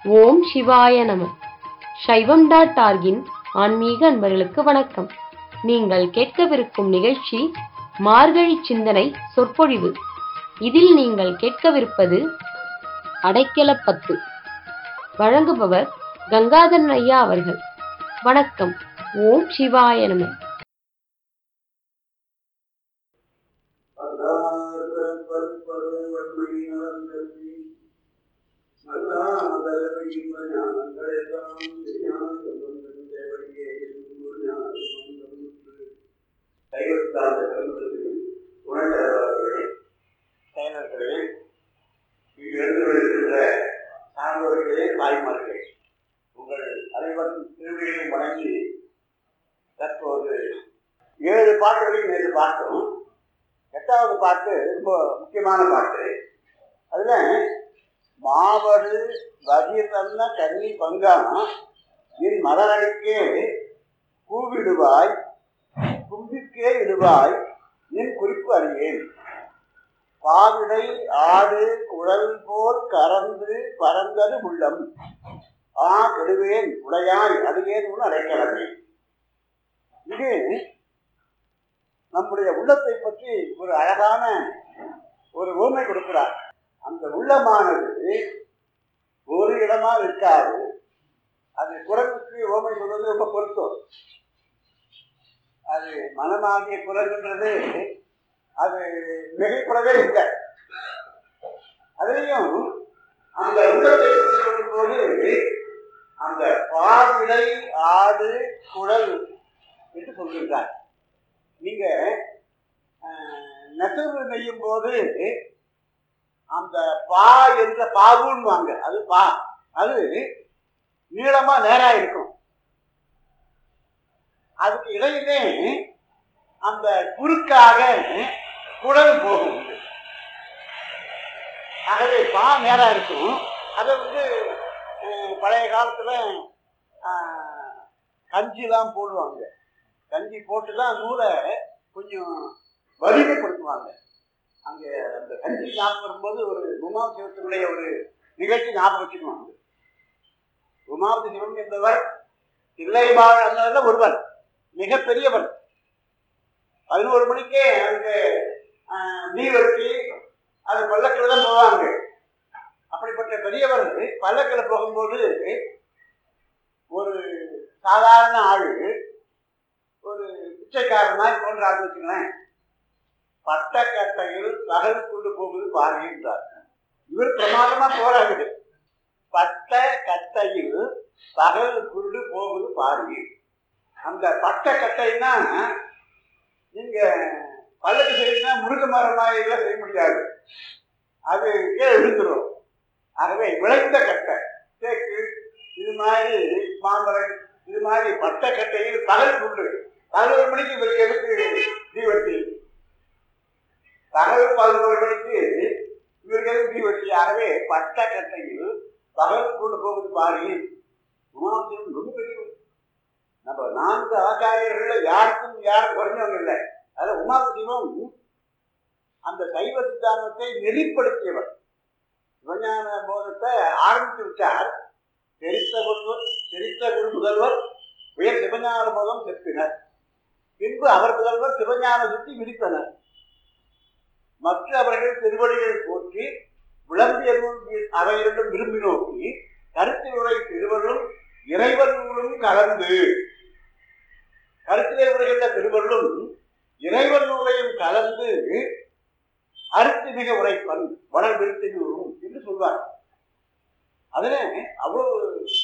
ஓம் சிவாய நம சைவம் டாட் ஆர்கின் ஆன்மீக அன்பர்களுக்கு வணக்கம் நீங்கள் கேட்கவிருக்கும் நிகழ்ச்சி மார்கழி சிந்தனை சொற்பொழிவு இதில் நீங்கள் கேட்கவிருப்பது அடைக்கலப்பத்து வழங்குபவர் கங்காதரன் ஐயா அவர்கள் வணக்கம் ஓம் சிவாய நம செயலர்களே இங்கு எழுந்துள்ள சான்றோர்களே தாய்மார்களே உங்கள் அனைவரும் திருவிழையும் வணங்கி தற்போது ஏழு பாட்டுகளையும் நேற்று பார்த்தோம் எட்டாவது பாட்டு ரொம்ப முக்கியமான பாட்டு அதுல மாவடு வகிர்தன்ன கன்னி பங்கானா என் மலரடிக்கே கூவிடுவாய் கும்பிக்கே இடுவாய் என் குறிப்பு அறியேன் பாவிடை ஆடு குழல் போல் கறந்து பறந்தது உள்ளம் ஆ கெடுவேன் உடையாய் அடியேன் உன் அடைக்கலமே இது நம்முடைய உள்ளத்தை பற்றி ஒரு அழகான ஒரு ஊமை கொடுக்கிறார் அந்த உள்ளமானது ஒரு இடமா இருக்காது அது குரங்குக்கு ஓமை சொல்றது ரொம்ப பொருத்தம் அது மனமாகிய குரங்குன்றது அது மிகைப்படவே இல்லை அதுலேயும் அந்த உள்ளத்தை பற்றி சொல்லும்போது அந்த பாவிடை ஆடு குழல் என்று சொல்கின்றார் நீங்க நெசவு நெய்யும் போது அந்த பா என்ற பாகுன்னுவாங்க அது பா அது நீளமா நேரா இருக்கும் அதுக்கு இடையிலே அந்த குறுக்காக குடல் போகும் ஆகவே பா நேரா இருக்கும் அதை வந்து பழைய காலத்துல கஞ்சிலாம் போடுவாங்க கஞ்சி போட்டு தான் நூலை கொஞ்சம் வலிமைப்படுத்துவாங்க அங்கே அந்த கஞ்சி ஞாபகம் வரும்போது ஒரு உமாவதி சிவத்தினுடைய ஒரு நிகழ்ச்சி ஞாபகம் வச்சுக்குவாங்க உமாவதி சிவம் என்பவர் தில்லைபாழ் அந்த ஒருவர் மிகப்பெரியவர் பதினோரு மணிக்கே அங்கே நீ வச்சு அது பல்லக்கில் தான் போவாங்க அப்படிப்பட்ட பெரியவர் பல்லக்கில் போகும்போது ஒரு சாதாரண ஆள் ஒரு பிச்சைக்காரன் மாதிரி போன்ற ஆள் வச்சுங்களேன் பட்டக்கட்டையில் பகல் கொண்டு போகுது பாருகின்றார் இவர் பிரமாதமா போராடுது பட்ட கட்டையில் பகல் குருடு போகுது பாருங்க அந்த பட்ட கட்டைன்னா நீங்க பல்லக்கு செய்யணும்னா முருக மரம் மாதிரிலாம் செய்ய முடியாது அது கீழே விழுந்துடும் ஆகவே விளைந்த கட்டை தேக்கு இது மாதிரி மாம்பழம் இது மாதிரி பட்ட கட்டையில் பகல் குண்டு பதினோரு மணிக்கு இவருக்கு எதுக்கு தீவட்டி பகல் பதினோரு மணிக்கு இவருக்கு எதுக்கு தீவட்டி ஆகவே பட்ட கட்டையில் பகல் கொண்டு போகுது பாரு உமாசிவம் ரொம்ப பெரியவர் நம்ம நான்கு ஆச்சாரியர்கள் யாருக்கும் யாரும் குறைஞ்சவங்க இல்லை அதில் உமாசிவம் அந்த சைவ சித்தாந்தத்தை நெறிப்படுத்தியவர் சிவஞான போதத்தை ஆரம்பித்து விட்டார் தெரித்த குருவர் தெரித்த குரு முதல்வர் உயர் சிவஞான போதம் செப்பினர் பின்பு அவர் முதல்வர் சிவஞான சுத்தி விதித்தனர் மற்ற அவர்கள் திருவடிகள் போற்றி விளம்பியலும் அவை இரண்டும் விரும்பி நோக்கி கருத்திலுரை திருவருளும் இறைவன் நூலும் கலந்து கருத்திலே உரைகின்ற திருவருளும் இறைவன் நூலையும் கலந்து அறுத்து மிக உரைப்பன் வளர் விருத்தி நூலும் என்று சொல்வார் அதுல அவ்வளவு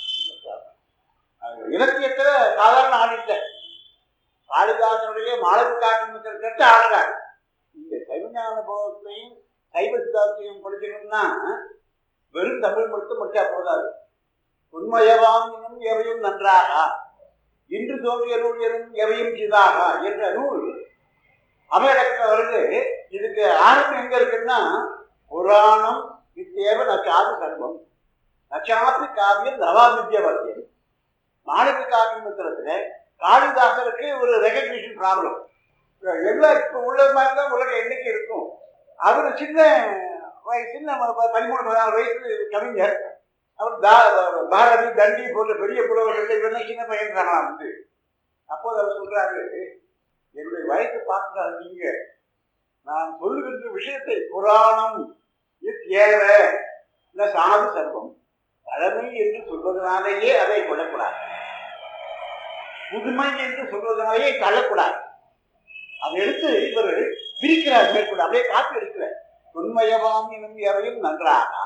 இலக்கியத்துல சாதாரண ஆள் இல்லை காளிதாசனுடைய மாளவி காட்டும் கட்டு ஆடுறார் இந்த சைவஞான போகத்தையும் சைவ சித்தார்த்தையும் படிச்சுக்கணும்னா வெறும் தமிழ் மட்டும் படிச்சா போதாது உண்மையவாம் எனும் எவையும் நன்றாக இன்று தோன்றிய நூல் எனும் எவையும் சிதாக என்ற நூல் அமையடக்கில் வருது இதுக்கு ஆரம்பம் எங்க இருக்குன்னா புராணம் இத்தேவ நச்சாது சர்வம் நச்சாப்பி காவியம் நவாபித்ய வர்த்தியம் மாணவி காவியத்துல காளிதாசருக்கு ஒரு ரெகக்னிஷன் ப்ராப்ளம் எல்லாம் இப்போ உள்ள மாதிரி தான் உலகம் என்னைக்கு இருக்கும் அவர் சின்ன வய- சின்ன ப- ப- பதிமூணு பதினாறு வயசு கவிஞர் அவர் தா- பாரதி தண்டி போன்ற பெரிய புலவர்கள் இவரெல்லாம் சின்ன பையன் தாங்களாம் வந்து அப்போது அவர் சொல்றாரு என்னுடைய வயசை பார்க்கிறாரு நீங்க நான் சொல்லுகின்ற விஷயத்தை புராணம் இது தேவை இல்ல சாது சர்வம் பழமை என்று சொல்வதனாலேயே அதை கொள்ளக்கூடாது புதுமை என்று சொல்வதனாலேயே தள்ளக்கூடாது அதை எடுத்து இவர் பிரிக்கிறார் மேற்கொண்டு அப்படியே காப்பி எடுக்கிறார் தொன்மயவாம் எனும் எவையும் நன்றாகா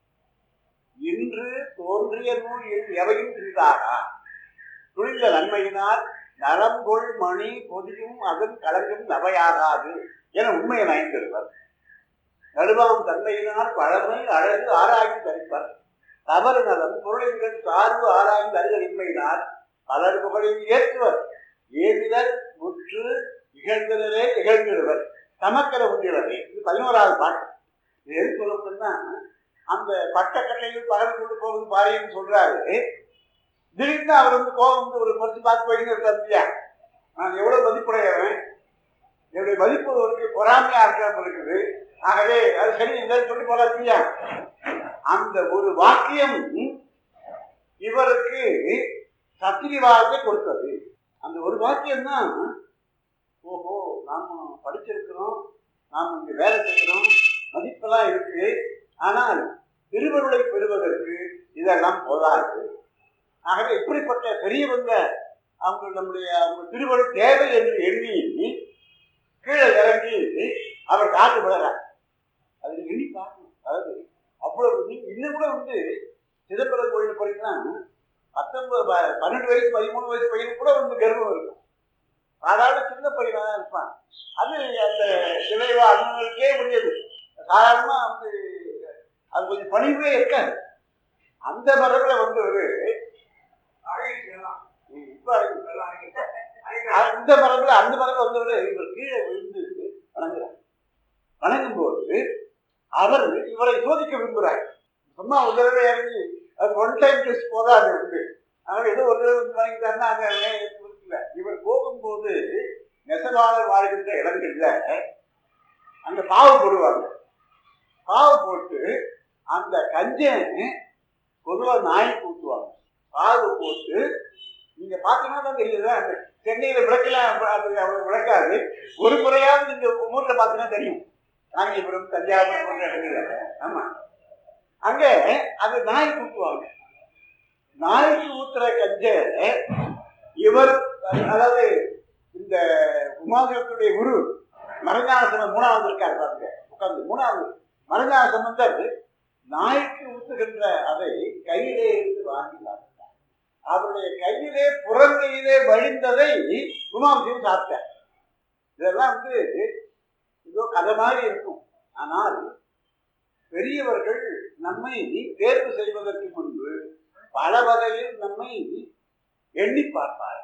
இன்று தோன்றிய நூல் என் எவையும் சிறிதாகா துணிந்த நன்மையினால் நலங்கொள் மணி பொதியும் அதன் கலங்கும் நவையாகாது என உண்மையை நயந்திருவர் நடுவாம் தன்மையினால் பழமை அழகு ஆராய்ந்து தரிப்பர் தவறு நலம் பொருளின்கள் சார்பு ஆராய்ந்து அறிதலின்மையினால் பலர் புகழில் ஏற்றுவர் ஏதிலர் முற்று இகழ்ந்தனரே இகழ்ந்திடுவர் தமக்கர உண்டியவரே இது பதினோராவது பாட்டு இது எது சொல்லப்படுதுன்னா அந்த பட்டக்கட்டையில் பகல் கொண்டு போவது பாரியன்னு சொல்றாரு திடீர்னு அவர் வந்து கோபம் வந்து ஒரு மறுத்து பார்த்து போயின்னு இருக்காரு இல்லையா நான் எவ்வளவு மதிப்புடையவன் என்னுடைய மதிப்பு ஒரு பொறாமையா இருக்கிற இருக்குது ஆகவே அது சரி இல்லைன்னு சொல்லி போறாரு இல்லையா அந்த ஒரு வாக்கியம் இவருக்கு சத்திரிவாதத்தை கொடுத்தது அந்த ஒரு வாக்கியம் தான் ஓஹோ நாம படிச்சிருக்கிறோம் நாம் இங்க வேலை செய்கிறோம் மதிப்பெல்லாம் இருக்கு ஆனால் திருவருளை பெறுவதற்கு இதெல்லாம் போதாது ஆகவே இப்படிப்பட்ட பெரியவங்க அவங்க நம்முடைய அவங்க திருவருள் தேவை என்று எண்ணி கீழே இறங்கி அவர் காட்டு விடுறார் அது நீங்க எண்ணி பார்க்கணும் அதாவது அவ்வளவு நீங்க இன்னும் கூட வந்து சிதம்பரம் கோயில் போறீங்கன்னா பத்தொன்பது ப- பன்னெண்டு வயசு பதிமூணு வயசு பையனுக்கு கூட வந்து கர்வம் இருக்கும் சாதாரண சின்ன பையனா தான் இருப்பான் அது அந்த சிலைவா அண்ணனுக்கே முடியாது சாதாரணமா வந்து அது கொஞ்சம் பணிவே இருக்காது அந்த மரபுல வந்து ஒரு இப்ப அந்த மரபுல அந்த மரபுல வந்தவர் இவர் கீழே விழுந்து வணங்குறார் வணங்கும் போது அவர் இவரை சோதிக்க விரும்புகிறார் சும்மா ஒரு தடவை இறங்கி அது ஒன் டைம் டெஸ்ட் போதாது வந்து அவர் ஏதோ ஒரு தடவை வந்து வணங்கிட்டாருன்னா அங்க இருக்குல்ல இவர் போகும்போது நெசவாளர் வாழ்கின்ற இடங்கள்ல அங்க பாவு போடுவாங்க பாவு போட்டு அந்த கஞ்சன் பொதுவா நாய்க்கு ஊற்றுவாங்க பாவு போட்டு நீங்க பாத்தீங்கன்னா தான் தெரியுது அந்த சென்னையில விளக்கெல்லாம் அது அவ்வளவு விளக்காது ஒரு முறையாவது நீங்க ஊர்ல பாத்தீங்கன்னா தெரியும் காஞ்சிபுரம் தஞ்சாவூர் போன்ற இடங்கள்ல ஆமா அங்க அது நாய்க்கு ஊற்றுவாங்க நாய்க்கு ஊத்துற கஞ்ச இவர் அதாவது இந்த உமாதேவத்துடைய குரு மரஞான சம்பந்தர் மூணாவது இருக்காரு பாருங்க உட்கார்ந்து மூணாவது மரஞான சம்பந்தர் நாய்க்கு ஊத்துகின்ற அதை கையிலே இருந்து வாங்கினார் அவருடைய கையிலே புறங்கையிலே வழிந்ததை உமாவசியம் சாப்பிட்டார் இதெல்லாம் வந்து ஏதோ கதை மாதிரி இருக்கும் ஆனால் பெரியவர்கள் நம்மை தேர்வு செய்வதற்கு முன்பு பல வகையில் நம்மை எண்ணி பார்ப்பார்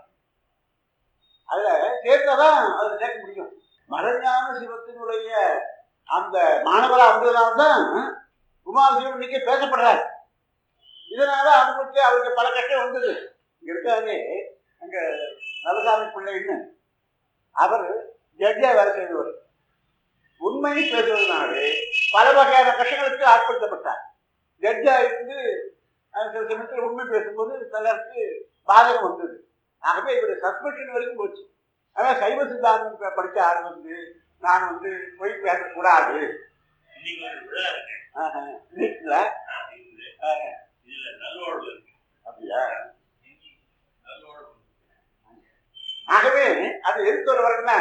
அதுல சேர்த்தாதான் அதை சேர்க்க முடியும் மரஞான சிவத்தினுடைய அந்த மாணவரா வந்ததுனால்தான் உமாசிவம் இன்னைக்கு பேசப்படுறார் இதனால அவங்களுக்கு அவருக்கு பல கஷ்டம் வந்தது இங்க இருக்காரு அங்க நலசாமி பிள்ளைன்னு அவர் ஜட்ஜா வேலை செய்தவர் உண்மையை பேசுவதனாலே பல வகையான கஷ்டங்களுக்கு ஆட்படுத்தப்பட்டார் ஜட்ஜா இருந்து அஹ், சில சமயத்தில் உண்மை பேசும்போது சிலருக்கு பாதகம் வந்தது ஆகவே இவர் சஸ்பென்ஷன் வரைக்கும் போச்சு அதான் சைவ சித்தாந்தம் ப- படிச்ச ஆள் வந்து நான் வந்து பொய் பேசக்கூடாது இன்னைக்கு ஒரு விழா இருக்கு ஆஹா. இல்லைங்களா? இதுல ஆஹ், இதுல நல்லோடு இருக்கு அப்படியா இன்னைக்கு நல்லோடு ஆகவே அது எதுக்கு சொல்ல வரேன்னா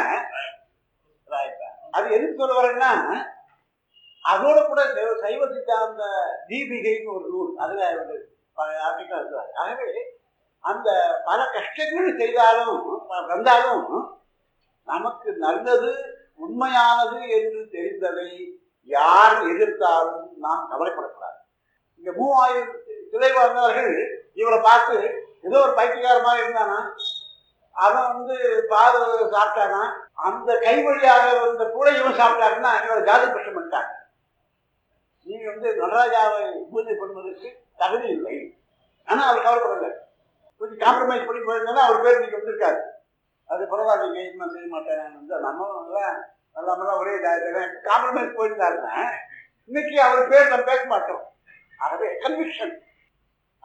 அது எதுக்கு சொல்ல வரேன்னா அதோட கூட சைவ- சைவ சித்தாந்த தீபிகைன்னு ஒரு நூல் அதுல ஒரு ஆர்டிக்கல் இருக்கிறார் ஆகவே அந்த பல கஷ்டங்கள் செய்தாலும் ப- வந்தாலும் நமக்கு நல்லது உண்மையானது என்று தெரிந்ததை யார் எதிர்த்தாலும் நாம் கவலைப்படக்கூடாது இங்க மூவாயிரம் சிலை வந்தவர்கள் இவரை பார்த்து ஏதோ ஒரு பைத்தியக்காரமாக இருந்தானா அவன் வந்து பால் சாப்பிட்டானா அந்த கை வழியாக வந்த கூட இவன் சாப்பிட்டாருன்னா இவரை ஜாதி பட்சம் பண்ணிட்டாங்க நீங்க வந்து நடராஜாவை பூஜை பண்ணுவதற்கு தகுதி இல்லை ஆனா அவர் கவலைப்படல கொஞ்சம் காம்ப்ரமைஸ் பண்ணி போயிருந்தா அவர் பேர் நீங்க வந்திருக்காரு அது பரவாயில்லைங்க இன்னும் செய்ய மாட்டேன் வந்து நம்ம எல்லாம் நம்மளாம் ஒரே காம்ப்ரமைஸ் போயிருந்தாருன்னா இன்னைக்கு அவர் பேர் நம்ம பேச மாட்டோம் ஆகவே கன்விக்ஷன்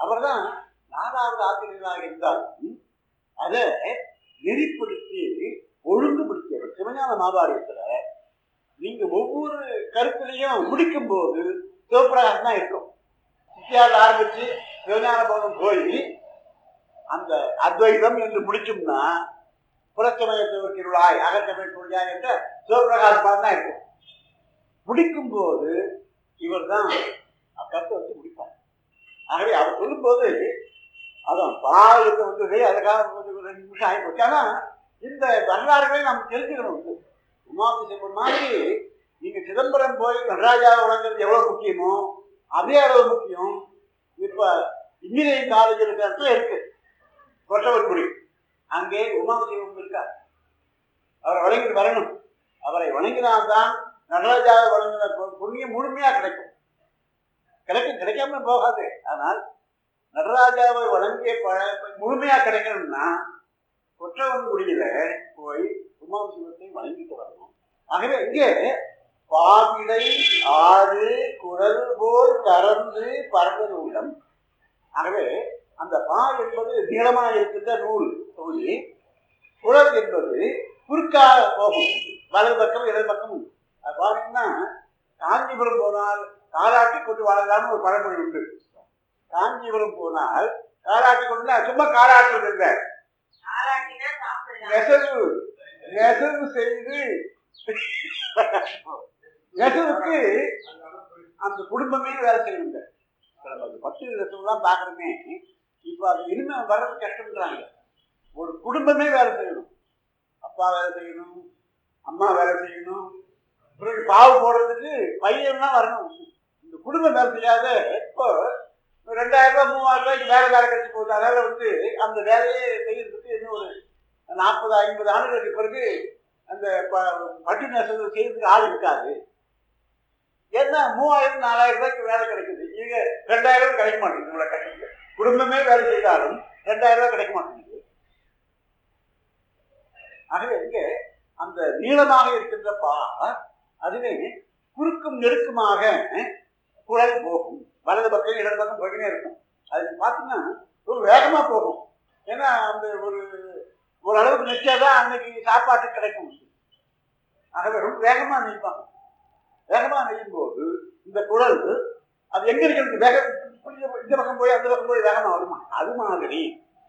அவர்தான் நாலாவது ஆசிரியராக இருந்தாலும் அதை நெறிப்படுத்தி ஒழுங்குபடுத்தியவர் சிவஞான மாபாரியத்துல நீங்க ஒவ்வொரு கருத்துலையும் முடிக்கும் போது சிவபிரகாசம் தான் இருக்கும் சித்தியாவில் ஆரம்பிச்சு சிவஞான போதம் போய் அந்த அத்வைதம் என்று முடிச்சோம்னா புறச்சமயத்திற்குள்ளாய் அகச்சமய பொருளாய் என்ற சிவபிரகாசமாக தான் இருக்கும் முடிக்கும் போது இவர் தான் கருத்தை வச்சு முடிப்பார் ஆகவே அவர் சொல்லும்போது அதான் பாலுக்கு வந்தது அதுக்காக வந்து ஒரு ரெண்டு நிமிஷம் ஆகிப்போச்சு ஆனா இந்த வரலாறுகளை நாம் தெரிஞ்சுக்கணும் வந்து உமாபிஷேகம் மாதிரி நீங்க சிதம்பரம் போய் நடராஜா வழங்குறது எவ்வளவு முக்கியமோ அதே அளவு முக்கியம் இப்ப இன்ஜினியரிங் காலேஜ் இருக்கிற இடத்துல இருக்கு கொட்டவன்குடி அங்கே உமாபிஷேகம் இருக்கார் அவரை வணங்கிட்டு வரணும் அவரை வணங்கினால்தான் நடராஜாவை வழங்கின பொ- புண்ணியம் முழுமையா கிடைக்கும் கிடைக்கும் கிடைக்காம போகாது ஆனால் நடராஜாவை வழங்கிய பழ முழுமையா கிடைக்கணும்னா கொற்றவன்குடியில போய் உமாசிவத்தை வணங்கிட்டு வரணும் ஆகவே இங்கே பாவிடை ஆறு குரல் போல் கறந்து பறந்தது உள்ளம் ஆகவே அந்த பா என்பது நீளமாக இருக்கின்ற நூல் தொகுதி குழல் என்பது குறுக்காக போகும் வலது பக்கம் இடது பக்கம் அது பாத்தீங்கன்னா காஞ்சிபுரம் போனால் காலாட்டி கொண்டு வாழலாம்னு ஒரு பழமொழி உண்டு காஞ்சிபுரம் போனால் காலாட்டி கொண்டு சும்மா காலாட்டுறது இல்லை நெசவு நெசவு செய்து நெசவுக்கு அந்த குடும்பமே வேலை செய்யணுங்க இப்ப நம்ம அந்த பட்டு நெசவுலாம் பார்க்குறோமே இப்போ அது இனிமே வர்றது கஷ்டம்ன்றாங்க ஒரு குடும்பமே வேலை செய்யணும் அப்பா வேலை செய்யணும் அம்மா வேலை செய்யணும் பிறகு பாவு போடுறதுக்கு பையன்லாம் வரணும் இந்த குடும்பம் வேலை செய்யாத இப்போ ரெண்டாயிரம் ரூபாய் மூவாயிரம் ரூபாய்க்கு வேலை வேலை கிடைச்சி போகுது அதனால வந்து அந்த வேலையை செய்யறதுக்கு இன்னும் ஒரு நாற்பது ஐம்பது ஆண்டுகளுக்கு பிறகு அந்த ப- பட்டு நெசவு செய்யறதுக்கு ஆள் இருக்காது ஏன்னா மூவாயிரம் நாலாயிரம் ரூபாய்க்கு வேலை கிடைக்குது இங்க ரெண்டாயிரம் ரூபாய் கிடைக்க மாட்டேங்குது இவ்வளவு கஷ்டத்துல குடும்பமே வேலை செய்தாலும் ரெண்டாயிரம் ரூபாய் கிடைக்க மாட்டேங்குது ஆகவே இங்கே அந்த நீளமாக இருக்கின்ற பா அதுவே குறுக்கும் நெருக்குமாக குழல் போகும் வலது பக்கம் இடது பக்கம் போய்கினே இருக்கும் அது பார்த்தீங்கன்னா ரொம்ப வேகமா போகும் ஏன்னா அந்த ஒரு ஒரு அளவுக்கு நிச்சயதான் அன்னைக்கு சாப்பாட்டு கிடைக்கும் ஆகவே ரொம்ப வேகமா நெய்ப்பாங்க வேகமா நெய்யும் போது இந்த குழல் அது எங்க இருக்கிறது வேக இப்படி இந்த பக்கம் போய் அந்த பக்கம் போய் வேகமா வருமா அது மாதிரி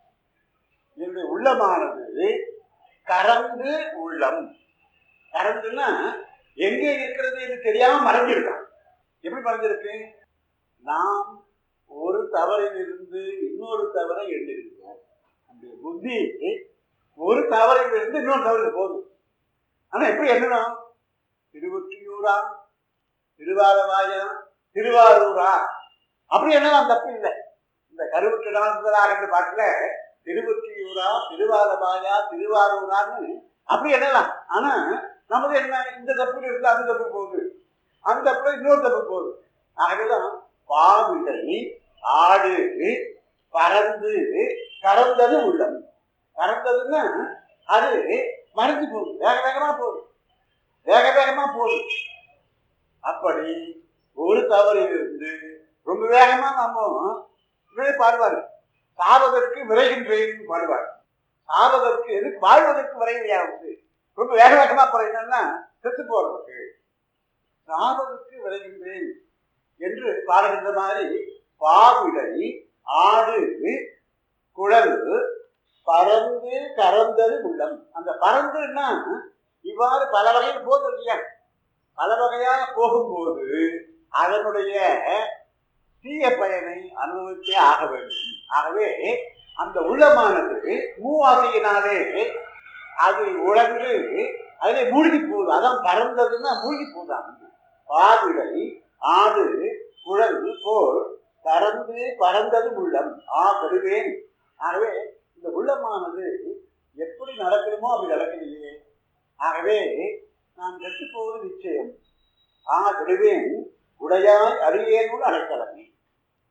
என்னுடைய உள்ளமானது கறந்து உள்ளம் கறந்துன்னா எங்கே இருக்கிறது என்று தெரியாம மறைஞ்சிருக்கான் எப்படி மறைஞ்சிருக்கு நாம் ஒரு தவறிலிருந்து இன்னொரு தவறை எண்ணுகிறோம் அந்த புத்தி ஒரு தவறிலிருந்து இன்னொரு தவறுக்கு போகுது ஆனா எப்படி எண்ணணும் திருவொற்றியூரா திருவாரவாயா திருவாரூரா அப்படி என்னலாம் தப்பு இல்லை இந்த கருவுற்று நாள் என்ற பாட்டுல திருவொற்றியூரா திருவாரவாயா திருவாரூரான்னு அப்படி என்னலாம் ஆனா நமக்கு என்ன இந்த தப்பு இருந்து அந்த தப்பு போகுது அந்த தப்புல இன்னொரு தப்பு போகுது ஆகவேதான் பாவிடை ஆடு பறந்து கறந்தது உள்ளம் கறந்ததுன்னா அது மறைஞ்சு போகுது வேக வேகமா போகுது வேக வேகமா போகுது அப்படி ஒரு தவறு இருந்து ரொம்ப வேகமா நம்ம விரை பாடுவார் சாவதற்கு விரைகின்றேன் பாடுவார் சாவதற்கு எதுக்கு வாழ்வதற்கு விரைவியா வந்து ரொம்ப வேக வேகமா போறீங்கன்னா செத்து போறதுக்கு சாவதற்கு விரைகின்றேன் என்று பாடுகின்ற மாதிரி பாவிடை ஆடு குழல் பறந்து கறந்தது உள்ளம் அந்த பறந்துன்னா இவ்வாறு பல வகையில் போகுது இல்லையா பல வகையாக போகும்போது அதனுடைய தீய பயனை அனுபவித்தே ஆக வேண்டும் ஆகவே அந்த உள்ளமானது மூவாசையினாலே அது உழந்து அதிலே மூழ்கி போகுது அதான் பறந்ததுன்னா மூழ்கி போகுதான் பாவிடை ஆடு குழல் போல் பறந்து பறந்தது உள்ளம் ஆ பெறுவேன் ஆகவே இந்த உள்ளமானது எப்படி நடக்கணுமோ அப்படி நடக்கலையே ஆகவே நான் கெட்டு போவது நிச்சயம் ஆ பெறுவேன் உடையாய் அறியேனுள் அடைக்கலமே